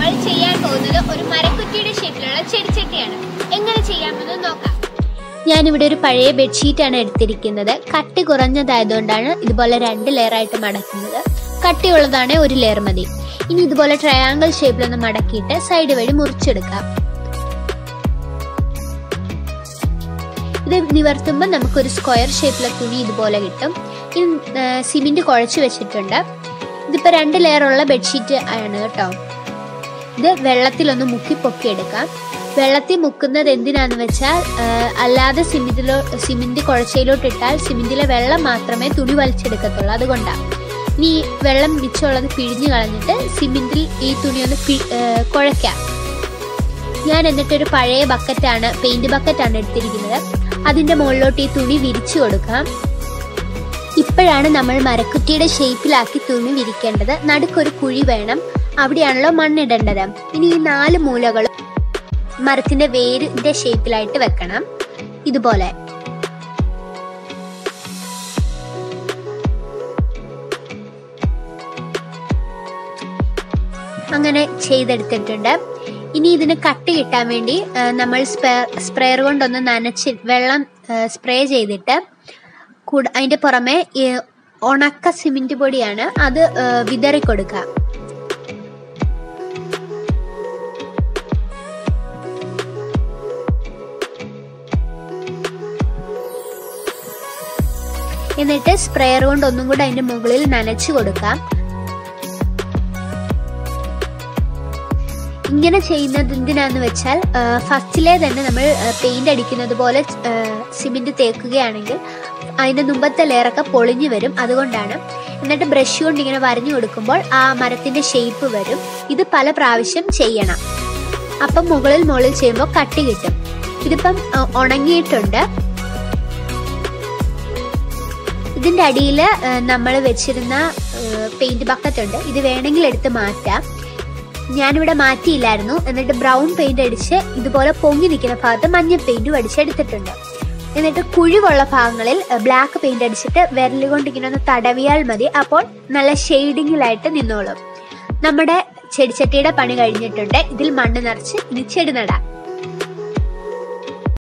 നമ്മൾ ചെയ്യാൻ പോകുന്നത് ഒരു മരക്കുറ്റിയുടെ ഷേപ്പിലുള്ള ചെടിച്ചട്ടിയാണ് എങ്ങനെ ചെയ്യാമെന്ന് നോക്കാം ഞാനിവിടെ ഒരു പഴയ ബെഡ്ഷീറ്റാണ് എടുത്തിരിക്കുന്നത് കട്ടി കുറഞ്ഞതായതുകൊണ്ടാണ് ഇതുപോലെ രണ്ട് ലെയർ ആയിട്ട് മടക്കുന്നത് കട്ടിയുള്ളതാണ് ഒരു ലെയർ മതി ഇനി ഇതുപോലെ ട്രയാങ്കിൾ ഷേപ്പിലൊന്ന് മടക്കിയിട്ട് സൈഡ് വഴി മുറിച്ചെടുക്കാം ഇത് നിവർത്തുമ്പോൾ നമുക്കൊരു സ്ക്വയർ ഷേപ്പിലെ തുണി ഇതുപോലെ കിട്ടും ഇത് സിമെന്റ് കുഴച്ച് വെച്ചിട്ടുണ്ട് ഇതിപ്പോൾ രണ്ട് ലെയർ ഉള്ള ബെഡ്ഷീറ്റ് ആണ് കേട്ടോ ഇത് വെള്ളത്തിലൊന്ന് മുക്കി പൊക്കി എടുക്കാം വെള്ളത്തിൽ മുക്കുന്നത് എന്തിനാന്ന് വെച്ചാൽ ആ, അല്ലാതെ സിമെന്റിലോ സിമെന്റ് കുഴച്ചയിലോട്ട് ഇട്ടാൽ സിമെന്റിലെ വെള്ളം മാത്രമേ തുണി വലിച്ചെടുക്കത്തുള്ളൂ അതുകൊണ്ടാണ് ഇനി ഈ വെള്ളം മിച്ചമുള്ളത് പിഴിഞ്ഞു കളഞ്ഞിട്ട് സിമെന്റിൽ ഈ തുണി ഒന്ന് പി- ആ, കുഴയ്ക്കാം ഞാൻ എന്നിട്ട് ഒരു പഴയ ബക്കറ്റാണ് പെയിന്റ് ബക്കറ്റാണ് എടുത്തിരിക്കുന്നത് അതിന്റെ മുകളിലോട്ട് ഈ തുണി വിരിച്ചു കൊടുക്കാം ഇപ്പോഴാണ് നമ്മൾ മരക്കുറ്റിയുടെ ഷേപ്പിലാക്കി തുണി വിരിക്കേണ്ടത് നടുക്കൊരു കുഴി വേണം അവിടെയാണല്ലോ മണ്ണിടേണ്ടത് ഇനി ഈ നാല് മൂലകളും മരത്തിന്റെ വേരിന്റെ ഷേപ്പിലായിട്ട് വെക്കണം ഇതുപോലെ അങ്ങനെ ചെയ്തെടുത്തിട്ടുണ്ട് ഇനി ഇതിന് കട്ട് കിട്ടാൻ വേണ്ടി ആ, നമ്മൾ സ്പ്രേയർ കൊണ്ടൊന്ന് നനച്ച് വെള്ളം സ്പ്രേ ചെയ്തിട്ട് കൂട അതിന്റെ പുറമെ ഈ ഉണക്ക സിമെന്റ് പൊടിയാണ് അത് ആ, വിതറി കൊടുക്കുക എന്നിട്ട് സ്പ്രേയർ കൊണ്ട് ഒന്നും കൂടെ അതിന്റെ മുകളിൽ നനച്ചു കൊടുക്കാം ഇങ്ങനെ ചെയ്യുന്നത് എന്തിനാന്ന് വെച്ചാൽ ആ, ഫസ്റ്റിലെ തന്നെ നമ്മൾ പെയിന്റ് അടിക്കുന്നത് പോലെ സിമെന്റ് തേക്കുകയാണെങ്കിൽ അതിന്റെ മുമ്പത്തെ ലെയറൊക്കെ പൊളിഞ്ഞു വരും അതുകൊണ്ടാണ് എന്നിട്ട് ബ്രഷ് കൊണ്ട് ഇങ്ങനെ വരഞ്ഞു കൊടുക്കുമ്പോൾ ആ മരത്തിന്റെ ഷേപ്പ് വരും ഇത് പല പ്രാവശ്യം ചെയ്യണം അപ്പം മുകളിൽ മുകളിൽ ചെയ്യുമ്പോൾ കട്ടി കിട്ടും ഇതിപ്പം ആ, ഉണങ്ങിയിട്ടുണ്ട് ഇതിന്റെ അടിയിൽ നമ്മൾ വെച്ചിരുന്ന പെയിന്റ് ബക്കറ്റ് ഉണ്ട് ഇത് വേണമെങ്കിൽ എടുത്ത് മാറ്റാം ഞാനിവിടെ മാറ്റിയില്ലായിരുന്നു എന്നിട്ട് ബ്രൗൺ പെയിന്റ് അടിച്ച് ഇതുപോലെ പൊങ്ങി നിൽക്കുന്ന ഭാഗത്ത് മഞ്ഞ പെയിന്റും അടിച്ചെടുത്തിട്ടുണ്ട് എന്നിട്ട് കുഴിവുള്ള ഭാഗങ്ങളിൽ ബ്ലാക്ക് പെയിന്റ് അടിച്ചിട്ട് വിരൽ കൊണ്ട് ഇങ്ങനെ ഒന്ന് തടവിയാൽ മതി അപ്പോൾ നല്ല ഷെയ്ഡിങ്ങിലായിട്ട് നിന്നോളും നമ്മുടെ ചെടിച്ചട്ടിയുടെ പണി കഴിഞ്ഞിട്ടുണ്ട് ഇതിൽ മണ്ണ് നിറച്ച് ഇനി ചെടി നടാം